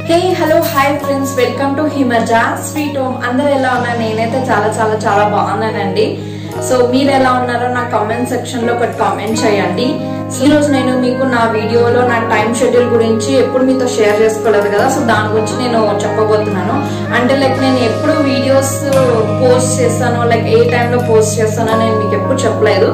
Hey hello hi friends welcome to Himaja sweet home అందరు ఎలా ఉన్నారు నేనైతే చాలా చాలా చాలా బాగున్నానండి సో మీరు ఎలా ఉన్నారో నా కామెంట్ సెక్షన్ లో ఒకటి కామెంట్ చేయండి ఈ రోజు నేను మీకు నా వీడియోలో నా టైం షెడ్యూల్ గురించి ఎప్పుడు మీతో షేర్ చేసుకోలేదు కదా సో దాని గురించి నేను చెప్పబోతున్నాను అంటే లైక్ నేను ఎప్పుడు వీడియోస్ పోస్ట్ చేస్తానో లైక్ ఏ టైంలో పోస్ట్ చేస్తానో నేను మీకు ఎప్పుడు చెప్పలేదు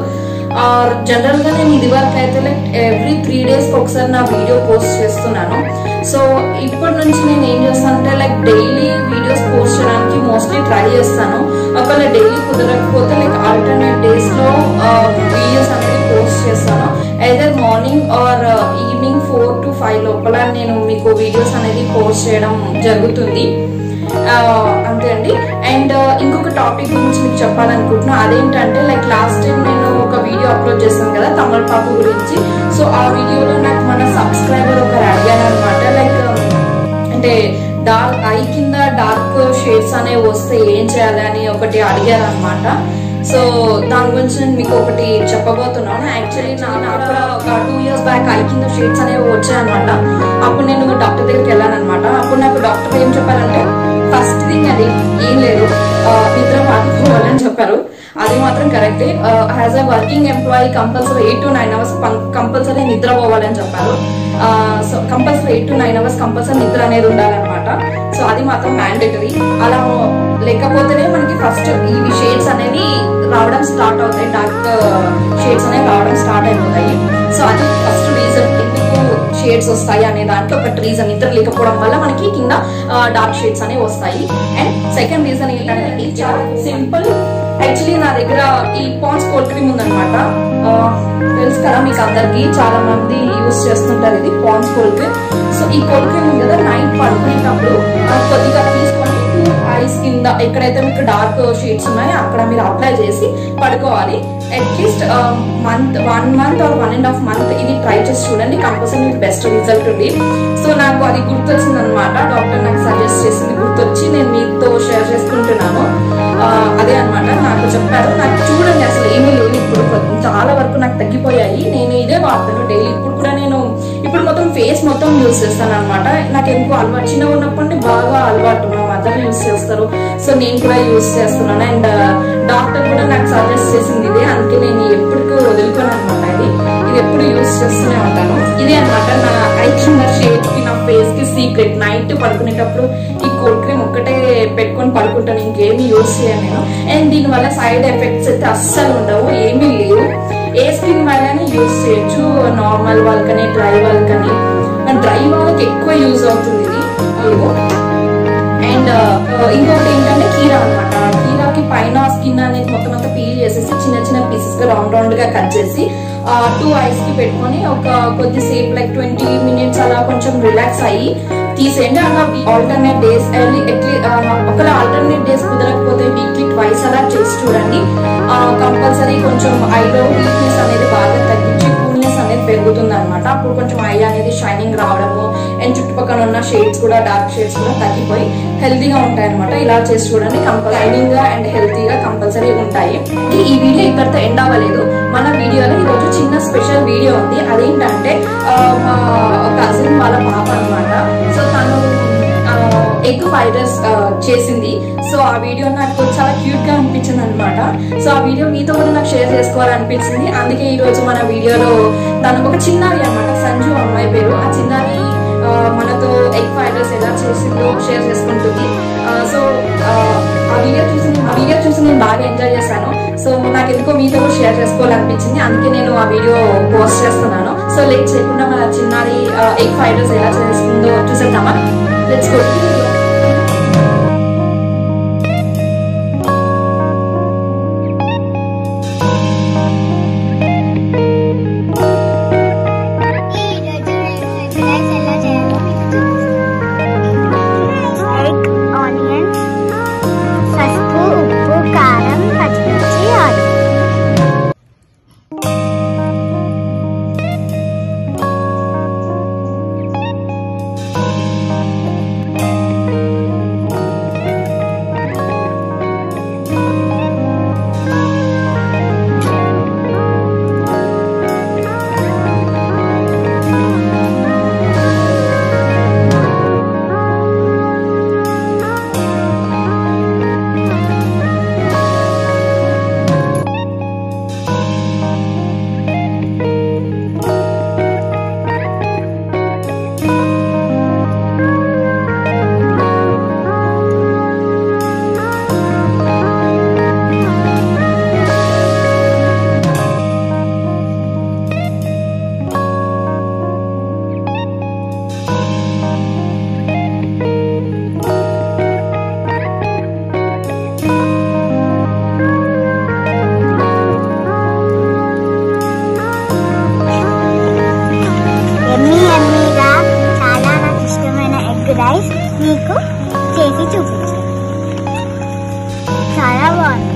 జనరల్ గా నేను ఇది వరకు అయితే లైక్ ఎవ్రీ త్రీ డేస్ ఒకసారి నా వీడియో పోస్ట్ చేస్తున్నాను సో ఇప్పటి నుంచి నేను ఏం చేస్తానంటే లైక్ డైలీ వీడియోస్ పోస్ట్ చేయడానికి మోస్ట్లీ ట్రై చేస్తాను ఒకవేళ డైలీ కుదరకపోతే లైక్ ఆల్టర్నేట్ డేస్ లో వీడియోస్ అనేది పోస్ట్ చేస్తాను either morning or evening four to five లోపల నేను మీకు వీడియోస్ అనేది పోస్ట్ చేయడం జరుగుతుంది ఆ, అంతే అండి అండ్ ఇంకొక టాపిక్ గురించి మీకు చెప్పాలనుకుంటున్నా అదేంటంటే లైక్ లాస్ట్ టైం నేను ఒక వీడియో అప్లోడ్ చేశాను కదా తమలపాకు గురించి సో ఆ వీడియోలో నాకు మన సబ్స్క్రైబర్ ఒకరు అడిగారు అనమాట లైక్ అంటే డార్క్ ఐ కింద డార్క్ షేడ్స్ అనేవి వస్తే ఏం చేయాలి అని ఒకటి అడిగారు అనమాట సో దాని గురించి నేను మీకు ఒకటి చెప్పబోతున్నాను యాక్చువల్లీ నాకు కూడా ఒక టూ ఇయర్స్ బ్యాక్ ఐ కింద షేడ్స్ అనేవి వచ్చాయన్నమాట అప్పుడు నేను డాక్టర్ దగ్గరికి వెళ్ళాను అనమాట అప్పుడు నాకు డాక్టర్ ఏం చెప్పారంటే ఫస్ట్ థింగ్ అది ఏం లేదు ఆ, నిద్ర పాటిపోవాలని చెప్పారు అది మాత్రం కరెక్టే as a working employee compulsory eight to nine hours compulsory నిద్ర పోవాలని చెప్పారు so compulsory eight to nine hours compulsory నిద్ర అనేది ఉండాలన్నమాట సో అది మాత్రం మ్యాండేటరీ అలా లేకపోతేనే మనకి ఫస్ట్ ఇవి షేడ్స్ అనేవి రావడం స్టార్ట్ అవుతాయి డార్క్ షేడ్స్ అనేవి రావడం స్టార్ట్ అయిపోతాయి సో అది ఫస్ట్ రీజన్ ఎందుకు షేడ్స్ వస్తాయి అనే దాంట్లో ఒకటి రీజన్ నిద్ర లేకపోవడం వల్ల మనకి కింద డార్క్ షేడ్స్ అనేవి వస్తాయి అండ్ సెకండ్ రీజన్ ఏంటంటే ఇది చాలా సింపుల్ యాక్చువల్లీ నా దగ్గర ఈ పాన్స్ కోల్డ్ క్రీమ్ ఉందన్నమాట ఆ, తెలుసు కదా మీకు అందరికి చాలా మంది యూస్ చేస్తుంటారు ఇది పాన్స్ కోల్డ్ క్రీమ్ సో ఈ కోల్డ్ క్రీమ్ ఉంది కదా నైట్ పడుకునేటప్పుడు ఆ, కొద్దిగా తీసుకొని ఐస్ కింద ఎక్కడైతే మీకు డార్క్ షీట్స్ ఉన్నాయో అక్కడ మీరు అప్లై చేసి పడుకోవాలి atleast month one month or one and half month ఇది ట్రై చేసి చూడండి కంపల్సరీ మీకు బెస్ట్ రిజల్ట్ ఉంది సో నాకు అది గుర్తొచ్చింది అనమాట డాక్టర్ నాకు సజెస్ట్ చేసింది గుర్తొచ్చి నేను మీతో షేర్ చేసుకుంటున్నాను ఆ, అదే అన్నమాట నాకు చెప్పారు నాకు చూడండి అసలు ఏమీ లేదు ఇప్పుడు చాలా వరకు నాకు తగ్గిపోయాయి నేను ఇదే వాడతాను డైలీ ఇప్పుడు కూడా నేను ఇప్పుడు మొత్తం ఫేస్ మొత్తం యూస్ చేస్తాను అనమాట నాకు ఎక్కువ అలవాటు చిన్న ఉన్నప్పటి నుండి బాగా అలవాటు మా మదర్ యూస్ చేస్తారు సో నేను కూడా యూస్ చేస్తున్నాను అండ్ డాక్టర్ కూడా నాకు సజెస్ట్ చేసింది ఇదే అందుకే నేను ఎప్పటికీ వదులుకోను అనమాట ఇది ఇది ఎప్పుడు యూస్ చేస్తూనే ఉంటాను ఇదే అనమాట నా ఐ కింద షేడ్ కి నా ఫేస్ కి సీక్రెట్ నైట్ పడుకునేటప్పుడు ఈ కోల్డ్ క్రీమ్ ఒక్కటే పెట్టుకొని పడుకుంటాను ఇంకేమీ యూస్ చేయను నేను అండ్ దీని వల్ల సైడ్ ఎఫెక్ట్స్ అయితే అస్సలు ఉండవు ఏమీ లేవు ఏ స్కిన్ వాళ్ళని యూస్ చేయొచ్చు నార్మల్ వాళ్ళకని డ్రై వాళ్ళకని డ్రై వాళ్ళకి ఎక్కువ యూజ్ అవుతుంది ఇది ఇదిగో. అండ్ ఇంకొకటి ఏంటంటే కీరా అనమాట కీరాకి పైన స్కిన్ అనేది మొత్తం అంతా పీల్ చేసేసి చిన్న చిన్న పీసెస్ గా రౌండ్ రౌండ్ గా కట్ చేసి టూ ఐస్ కి పెట్టుకొని ఒక కొద్దిసేపు లైక్ ట్వంటీ మినిట్స్ అలా కొంచెం రిలాక్స్ అయ్యి తీసేయండి అలా ఆల్టర్నేట్ డేస్ ఎర్లీ ఎట్లీ ఒకవేళ ఆల్టర్నేట్ డేస్ కుదరకపోతే వీక్లీ ట్వైస్ అలా చేసి చూడండి కంపల్సరీ కొంచెం ఐలో వీక్నెస్ అనేది బాగా తగ్గించి కూల్నెస్ అనేది పెరుగుతుంది అనమాట అప్పుడు కొంచెం ఐ అనేది షైనింగ్ రావడము అండ్ చుట్టుపక్కల ఉన్న షేడ్స్ కూడా డార్క్ షేడ్స్ కూడా తగ్గిపోయి హెల్తీగా ఉంటాయి అనమాట ఇలా చేసి చూడండి షైనింగ్ గా అండ్ హెల్తీగా కంపల్సరీ ఉంటాయి ఈ- ఈ వీడియో ఇక్కడితో ఎండ్ అవ్వలేదు మన వీడియోలో ఈరోజు చిన్న స్పెషల్ వీడియో ఉంది అదేంటంటే ఆ, మా కజిన్ వాళ్ళ పాప అనమాట సో తను ఎగ్ ఫ్రైడ్ రైస్ చేసింది సో ఆ వీడియో నాకు చాలా క్యూట్ గా అనిపించింది అనమాట సో ఆ వీడియో మీతో కూడా నాకు షేర్ చేసుకోవాలనిపించింది అందుకే ఈ రోజు మన వీడియోలో తను ఒక చిన్నారి అనమాట సంజు అమ్మాయి పేరు ఆ చిన్నారి ఆ, మనతో ఎగ్ ఫ్రైడ్ రైస్ ఎలా చేసిందో షేర్ చేసుకుంటుంది ఆ, సో ఆ, ఆ వీడియో చూసి ఆ వీడియో చూసి నేను బాగా ఎంజాయ్ చేశాను సో నాకు ఎందుకో మీతో కూడా షేర్ చేసుకోవాలనిపించింది అందుకే నేను ఆ వీడియో పోస్ట్ చేస్తున్నాను సో లేట్ చేయకుండా మన చిన్నారి ఎగ్ ఫ్రైడ్ రైస్ ఎలా చేస్తుందో చూసేద్దామా లెట్స్ గో ఈ రోజు నేను ఎగ్ రైస్ ఎలా చేయాలో మీకు చూపిస్తాను ఎగ్ ఆనియన్స్ పసుపు ఉప్పు కారం పచ్చిమిర్చి ఆలు నీకు చేసి చూపించాను చాలా బాగుంది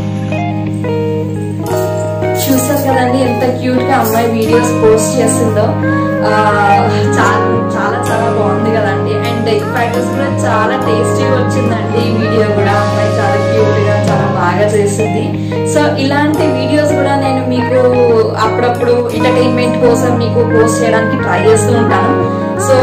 చూసారు కదండి ఎంత క్యూట్ గా అమ్మాయి వీడియోస్ పోస్ట్ చేసిందో ఆ, చాలా చాలా చాలా బాగుంది కదండి అండ్ ఎగ్ ఫ్రైడ్ కూడా చాలా టేస్టీ వచ్చిందండి ఈ వీడియో కూడా అమ్మాయి చాలా క్యూట్ గా చాలా బాగా చేసింది సో ఇలాంటి వీడియోస్ కూడా నేను మీకు అప్పుడప్పుడు ఎంటర్టైన్మెంట్ కోసం మీకు పోస్ట్ చేయడానికి ట్రై చేస్తూ ఉంటాను సో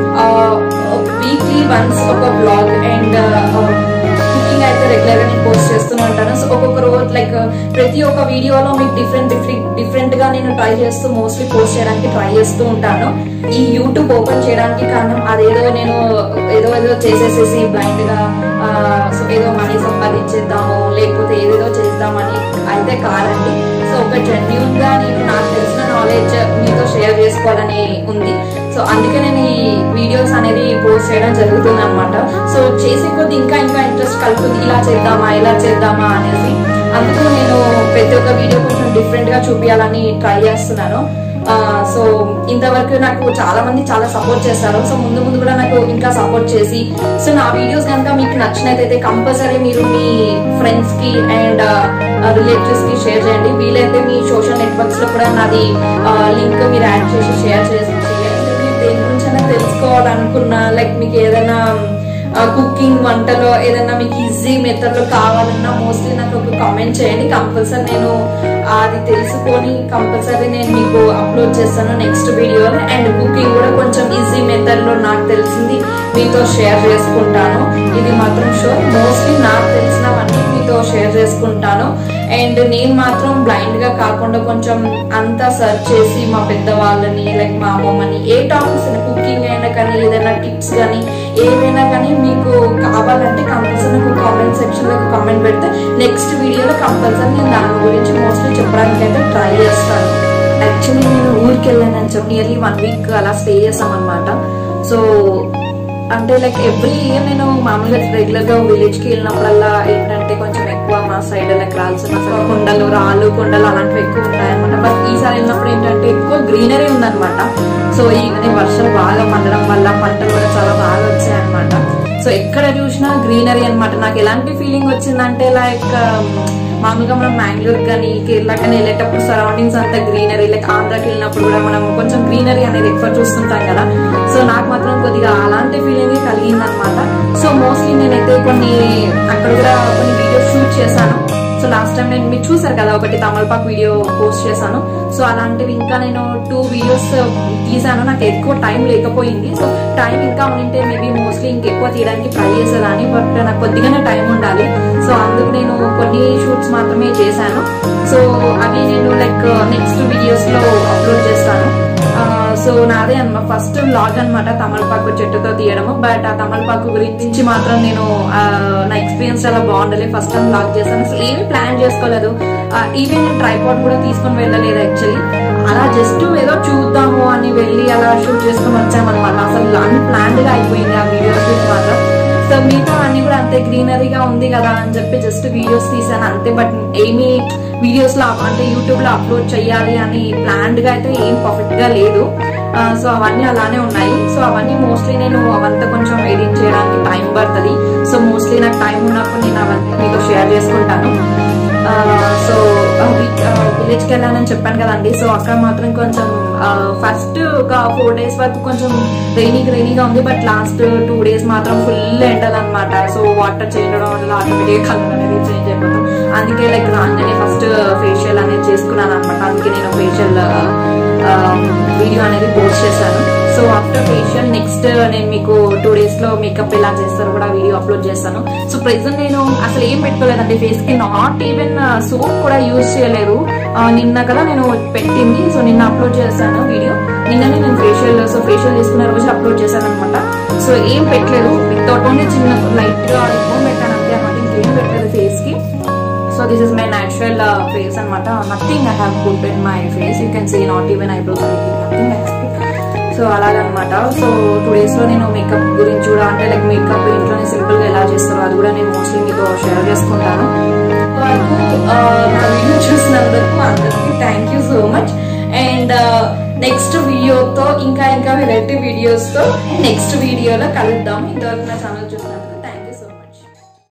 వీక్లీ వన్స్ ఒక బ్లాగ్ అండ్ కుకింగ్ అయితే రెగ్యులర్ గా నేను పోస్ట్ చేస్తూనే ఉంటాను సో ఒక్కొక్క రోజు లైక్ ప్రతి ఒక్క వీడియోలో మీకు డిఫరెంట్ డిఫరెంట్ డిఫరెంట్ గా నేను ట్రై చేస్తూ మోస్ట్లీ పోస్ట్ చేయడానికి ట్రై చేస్తూ ఉంటాను ఈ యూట్యూబ్ ఓపెన్ చేయడానికి కారణం అదేదో నేను ఏదో ఏదో చేసేసేసి బ్లైండ్ గా సో ఏదో మనీ సంపాదించేద్దాము లేకపోతే ఏదేదో చేద్దామని అయితే కాదండి సో ఒక జెన్యున్ గా నేను నాకు తెలిసిన నాలెడ్జ్ మీతో షేర్ చేసుకోవాలని ఉంది సో అందుకే నేను ఈ వీడియోస్ అనేది పోస్ట్ చేయడం జరుగుతుంది అనమాట సో చేసే కొద్ది ఇంకా ఇంకా ఇంట్రెస్ట్ కలుగుతుంది ఇలా చేద్దామా ఇలా చేద్దామా అనేసి అందుకు నేను ప్రతి ఒక్క వీడియో కొంచెం డిఫరెంట్ గా చూపించాలని ట్రై చేస్తున్నాను ఆ, సో ఇంతవరకు నాకు చాలా మంది చాలా సపోర్ట్ చేస్తారు సో ముందు ముందు కూడా నాకు ఇంకా సపోర్ట్ చేసి సో నా వీడియోస్ కనుక మీకు నచ్చినట్లయితే కంపల్సరీ మీరు మీ ఫ్రెండ్స్ కి అండ్ రిలేటివ్స్ కి షేర్ చేయండి వీలైతే మీ సోషల్ నెట్వర్క్స్ లో కూడా నాది లింక్ మీరు యాడ్ చేసి షేర్ చేసి చేయండి మీరు దేని గురించి అయినా తెలుసుకోవాలనుకున్నా లైక్ మీకు ఏదైనా కుకింగ్ వంటలో ఏదైనా మీకు ఈజీ మెథడ్ లో కావాలన్నా మోస్ట్లీ నాకు ఒక కామెంట్ చేయండి కంపల్సరీ నేను అది తెలుసుకొని కంపల్సరీ నేను మీకు అప్లోడ్ చేస్తాను నెక్స్ట్ వీడియోలో అండ్ కుకింగ్ కూడా కొంచెం ఈజీ మెథడ్ లో నాకు తెలిసింది మీతో షేర్ చేసుకుంటాను ఇది మాత్రం షూర్ మోస్ట్లీ నాకు తెలిసినవన్నీ మీతో షేర్ చేసుకుంటాను అండ్ నేను మాత్రం బ్లైండ్ గా కాకుండా కొంచెం అంతా సెర్చ్ చేసి మా పెద్దవాళ్ళని లైక్ మా అమ్మమ్మని ఏ టాపిక్స్ కుకింగ్ అయినా కానీ ఏదైనా టిప్స్ కానీ ఏదైనా కానీ మీకు కావాలంటే కంపల్సరీ నాకు కామెంట్ సెక్షన్ లో కామెంట్ పెడితే నెక్స్ట్ వీడియోలో కంపల్సరీ నేను దాని గురించి మోస్ట్లీ చెప్పడానికి అయితే ట్రై చేస్తాను యాక్చువల్లీ నేను ఊరికి వెళ్ళానని చెప్పి నియర్లీ వన్ వీక్ అలా స్టే చేసాం అనమాట సో అంటే లైక్ ఎవ్రీ ఇయర్ నేను మామూలుగా రెగ్యులర్ గా విలేజ్ కి వెళ్ళినప్పుడల్లా ఏంటంటే కొంచెం ఎక్కువ మా సైడ్ లైక్ రాల్సిన సైడ్ కొండలు రాళ్ళు కొండలు అలాంటివి ఎక్కువ ఉంటాయన్నమాట బట్ ఈసారి వెళ్ళినప్పుడు ఏంటంటే ఎక్కువ గ్రీనరీ ఉందన్నమాట సో ఈ ఈ వర్షాలు బాగా పండడం వల్ల పంటలు కూడా చాలా బాగా వచ్చాయన్నమాట సో ఎక్కడ చూసినా గ్రీనరీ అన్నమాట నాకు ఎలాంటి ఫీలింగ్ వచ్చిందంటే లైక్ మామూలుగా మనం మ్యాంగ్లూర్ కానీ కేరళ కానీ వెళ్ళేటప్పుడు సరౌండింగ్స్ అంతా గ్రీనరీ లైక్ ఆంధ్రాకి వెళ్ళినప్పుడు కూడా మనం కొంచెం గ్రీనరీ అనేది ఎక్కువ చూస్తుంటాం కదా సో నాకు మాత్రం కొద్దిగా అలాంటి ఫీలింగ్ కలిగింది అనమాట సో మోస్ట్లీ నేనైతే కొన్ని అక్కడ కూడా కొన్ని వీడియోస్ షూట్ చేశాను సో లాస్ట్ టైం నేను మీరు చూసారు కదా ఒకటి తమలపాకు వీడియో పోస్ట్ చేశాను సో అలాంటివి ఇంకా నేను టూ వీడియోస్ తీసాను నాకు ఎక్కువ టైం లేకపోయింది సో టైం ఇంకా ఉంటే మేబీ మోస్ట్లీ ఇంకెక్కువ తీయడానికి ట్రై చేసేదాన్ని బట్ నాకు కొద్దిగానే టైం ఉండాలి సో అందుకు నేను కొన్ని షూట్స్ మాత్రమే చేశాను సో అవి నేను లైక్ నెక్స్ట్ వీడియోస్ లో అప్లోడ్ చేస్తాను ఆ, సో నాదే అన్నమా ఫస్ట్ వ్లాగ్ అన్నమాట తమలపాకు చెట్టుతో తీయడము బట్ ఆ తమలపాకు గురించి మాత్రం నేను ఆ, నా ఎక్స్పీరియన్స్ చాలా బాగుండాలి ఫస్ట్ టైం వ్లాగ్ చేశాను అసలు ఏమి ప్లాన్ చేసుకోలేదు ఈవెన్ నేను ట్రైపాడ్ కూడా తీసుకొని వెళ్ళలేదు యాక్చువల్లీ అలా జస్ట్ ఏదో చూద్దాము అని వెళ్ళి అలా షూట్ చేసుకొని వచ్చామన్నమాట అసలు అన్ప్లాన్డ్ గా అయిపోయింది ఆ వీడియో షూట్ మాత్రం సో మిగతా అన్ని కూడా అంతే గ్రీనరీగా ఉంది కదా అని చెప్పి జస్ట్ వీడియోస్ తీసాను అంతే బట్ ఏమీ వీడియోస్ లో అంటే యూట్యూబ్ లో అప్లోడ్ చేయాలి అని ప్లాన్డ్ గా అయితే ఏం పర్ఫెక్ట్ గా లేదు సో అవన్నీ అలానే ఉన్నాయి సో అవన్నీ మోస్ట్లీ నేను అవంతా కొంచెం ఎడిట్ చేయడానికి టైం పడుతుంది సో మోస్ట్లీ నాకు టైం ఉన్నప్పుడు నేను అవన్నీ మీతో షేర్ చేసుకుంటాను సో విలేజ్కి వెళ్ళానని చెప్పాను కదండి సో అక్కడ మాత్రం కొంచెం ఫస్ట్ ఒక ఫోర్ డేస్ వరకు కొంచెం రైనీ రైనీగా ఉంది బట్ లాస్ట్ టూ డేస్ మాత్రం ఫుల్ ఎండలు అనమాట సో వాటర్ చేంజ్ అవడం వల్ల ఆటోమేటిక్ కలర్ అనేది చేంజ్ అయిపోతాం అందుకే లైక్ రాగానే ఫస్ట్ ఫేషియల్ అనేది చేసుకున్నాను అనమాట అందుకే నేను ఫేషియల్ వీడియో అనేది పోస్ట్ చేశాను సో ఆఫ్టర్ ఫేషియల్ నెక్స్ట్ నేను మీకు టూ డేస్ లో మేకప్ ఎలా చేస్తారో కూడా వీడియో అప్లోడ్ చేస్తాను సో ప్రెసెంట్ నేను అసలు ఏం పెట్టుకోలేదండి ఫేస్ కి నాట్ ఈవెన్ సోప్ కూడా యూజ్ చేయలేదు ఆ, నిన్న కదా నేను పెట్టింది సో నిన్న అప్లోడ్ చేశాను వీడియో నిన్ననే నేను ఫేషియల్ సో ఫేషియల్ చేసుకున్న రోజు అప్లోడ్ చేశాను అనమాట సో ఏం పెట్టలేదు వితౌట్ ఓన్లీ చిన్న లైట్ గా ఫోన్ పెట్టాను అంతే అనమాట ఇంకేం పెట్టలేదు ఫేస్ కి so this is my natural face అనమాట nothing I have put in my face you can see not even eyebrows nothing so అలాగనమాట సో టూ డేస్ లో నేను మేకప్ గురించి కూడా అంటే లైక్ మేకప్ ఇంట్లోనే సింపుల్ గా ఎలా చేస్తారో అది కూడా నేను మోస్ట్లీ మీతో షేర్ చేసుకుంటాను వరకు ఆ, నా వీడియో చూసినందుకు అందరికీ thank you so much and next వీడియోతో ఇంకా ఇంకా వెరైటీ వీడియోస్ తో నెక్స్ట్ వీడియోలో కలుద్దాం ఇంతవరకు నా ఛానల్